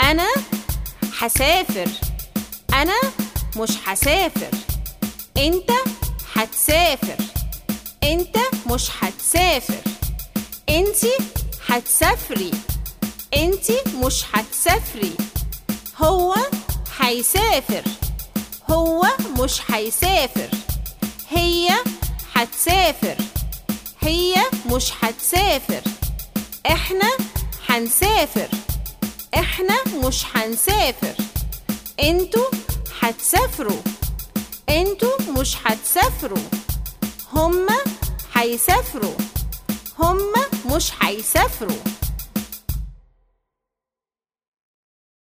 أنا حسافر أنا مش حسافر أنت هتسافر أنت مش هتسافر أنتي هتسافري أنتي مش هتسافري هو هيسافر هو مش هيسافر هي هتسافر هي مش هتسافر احنا هنسافر احنا مش هنسافر انتوا هتسافروا انتوا مش هتسافروا هما هيسافروا هما مش هيسافروا